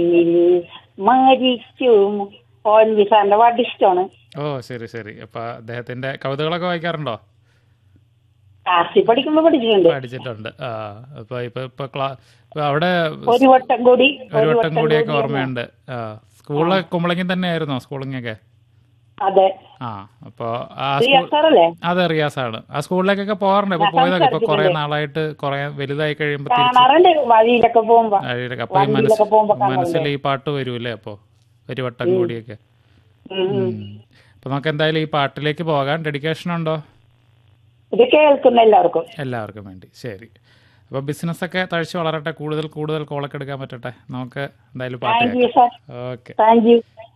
മരിച്ചു O N V സാറിന്റെ പാട്ട് ഇഷ്ടമാണ് ഓ ശരി ശരി അപ്പൊ അദ്ദേഹത്തിന്റെ കവിതകളൊക്കെ വായിക്കാറുണ്ടോ ക്ലാസ്സിൽ പഠിക്കുമ്പോ പഠിച്ചിട്ടുണ്ട് പഠിച്ചിട്ടുണ്ട് ആ അപ്പൊ ഇപ്പൊ ഇപ്പൊ ക്ലാ ഇപ്പൊ അവിടെ ഒരു വട്ടം കൂടി ഒരു വട്ടം കൂടിയൊക്കെ ഓർമ്മയുണ്ട് ആ സ്കൂളില് കുമ്പളങ്ങി തന്നെ ആയിരുന്നോ സ്കൂളിംഗ് ഒക്കെ അതെ ആ അപ്പൊ ആ പ്രിയ സ്കൂൾ സാറല്ലേ അതെ റിയാസാണ് ആ സ്കൂളിലേക്കൊക്കെ പോകാറുണ്ട് ഇപ്പൊ പോയതൊക്കെ ഇപ്പൊ കുറെ നാളായിട്ട് കുറെ വലുതായി കഴിയുമ്പോ തിരിച്ച് കാണാറുണ്ട് വഴിയിലൊക്കെ പോകുമ്പോ കഴിയില്ല. അപ്പൊ ഈ മനസ്സ് വണ്ടിയിലൊക്കെ പോകുമ്പോ മനസ്സിൽ ഈ പാട്ട് വരൂലേ അപ്പൊ ഒരു വട്ടം കൂടിയൊക്കെ ഉം, ഉം. ഉം. അപ്പൊ നമുക്ക് എന്തായാലും ഈ പാട്ടിലേക്ക് പോകാൻ ഡെഡിക്കേഷൻ ഉണ്ടോ ഇത് കേൾക്കുന്ന എല്ലാവർക്കും എല്ലാവർക്കും വേണ്ടി ശരി അപ്പൊ ബിസിനസ് ഒക്കെ തഴച്ചു വളരട്ടെ കൂടുതൽ കൂടുതൽ കോളൊക്കെ എടുക്കാൻ പറ്റട്ടെ നമുക്ക് എന്തായാലും പാട്ട് താങ്ക് യു കേൾക്കാം സാർ ഓക്കെ താങ്ക് യു